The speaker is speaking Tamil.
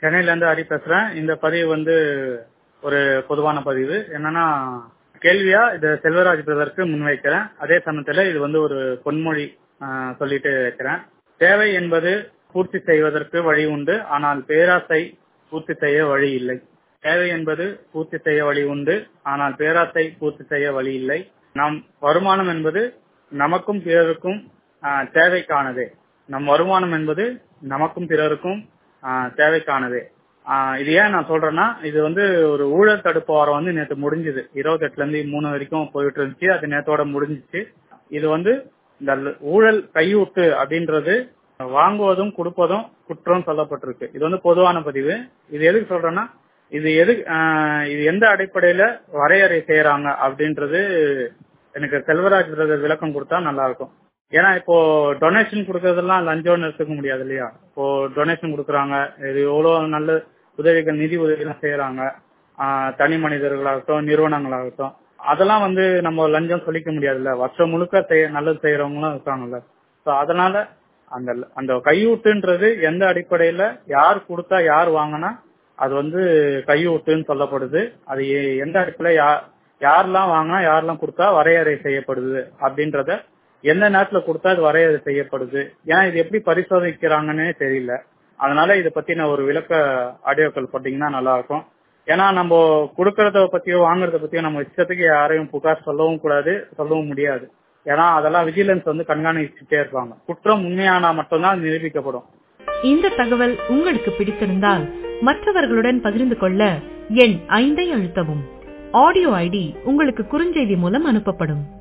சென்னையில இருந்து ஹரி பேசுறேன் இந்த பதிவு வந்து ஒரு பொதுவான பதிவு என்னன்னா கேள்வியா இத செல்வராஜ் பிரதருக்கு முன்வைக்கிறேன் அதே சமயத்துல இது வந்து ஒரு பொன்மொழி ஆஹ், சொல்லிட்டு வைக்கிறேன் தேவை என்பது பூர்த்தி செய்வதற்கு வழி உண்டு ஆனால் பேராசை பூர்த்தி செய்ய வழி இல்லை தேவை என்பது பூர்த்தி செய்ய வழி உண்டு ஆனால் பேராசை பூர்த்தி செய்ய வழி இல்லை நம் வருமானம் என்பது நமக்கும் பிறருக்கும் ஆஹ், தேவைக்கானதே நம் வருமானம் என்பது நமக்கும் பிறருக்கும் ஆஹ், தேவைக்கானதே ஆஹ், இது ஏன் நான் சொல்றேன்னா இது வந்து ஒரு ஊழல் தடுப்பு வாரம் வந்து நேற்று முடிஞ்சது இருபத்தி எட்டுல இருந்து மூணு வரைக்கும் போயிட்டு இருந்துச்சு அது நேத்தோட முடிஞ்சிச்சு இது வந்து இந்த ல- ஊழல் கையூட்டு அப்படின்றது வாங்குவதும் கொடுப்பதும் குற்றம் சொல்லப்பட்டிருக்கு இது வந்து பொதுவான பதிவு இது எதுக்கு சொல்றேன்னா இது எது ஆஹ், இது எந்த அடிப்படையில வரையறை செய்யறாங்க அப்படின்றது எனக்கு செல்வராஜ் பிரதர் விளக்கம் கொடுத்தா நல்லா இருக்கும் ஏன்னா இப்போ டொனேஷன் கொடுக்கறதெல்லாம் லஞ்சம்னு எடுத்துக்க முடியாது இல்லையா இப்போ டொனேஷன் கொடுக்குறாங்க இது எவ்வளவு நல்ல உதவிகள் நிதி உதவிகள் செய்யறாங்க ஆஹ், தனி மனிதர்களாகட்டும் நிறுவனங்களாகட்டும் அதெல்லாம் வந்து நம்ம லஞ்சம் சொல்லிக்க முடியாதுல்ல வருஷம் முழுக்க செய்ய நல்லது செய்யறவங்களும் இருக்காங்கல்ல சோ அதனால அந்த அந்த கையூட்டுன்றது எந்த அடிப்படையில யார் கொடுத்தா யார் வாங்கினா அது வந்து கையூட்டுன்னு சொல்லப்படுது அது எ- எந்த அடிப்படையில யார் யாரெல்லாம் வாங்கினா யாரெல்லாம் கொடுத்தா வரையறை செய்யப்படுது அப்படின்றத எந்த நேரத்துல கொடுத்தா அது வரையறை செய்யப்படுது ஏன்னா இது எப்படி பரிசோதிக்கிறாங்கன்னே தெரியல அதனால இதை பத்தின ஒரு விளக்க ஆடியோக்கள் போட்டீங்கன்னா நல்லா இருக்கும் ஏன்னா நம்ம கொடுக்கறத பத்தியோ வாங்குறத பத்தியோ நம்ம இஷ்டத்துக்கு யாரையும் புகார் சொல்லவும் கூடாது சொல்லவும் முடியாது ஏன்னா அதெல்லாம் விஜிலன்ஸ் வந்து கண்காணிச்சுட்டே இருப்பாங்க குற்றம் உண்மையானா மட்டும்தான் அது நிரூபிக்கப்படும் இந்த தகவல் உங்களுக்கு பிடித்திருந்தால் மற்றவர்களுடன் பகிர்ந்து கொள்ள எண் ஐந்தை அழுத்தவும் ஆடியோ ஐடி உங்களுக்கு குறுஞ்செய்தி மூலம் அனுப்பப்படும்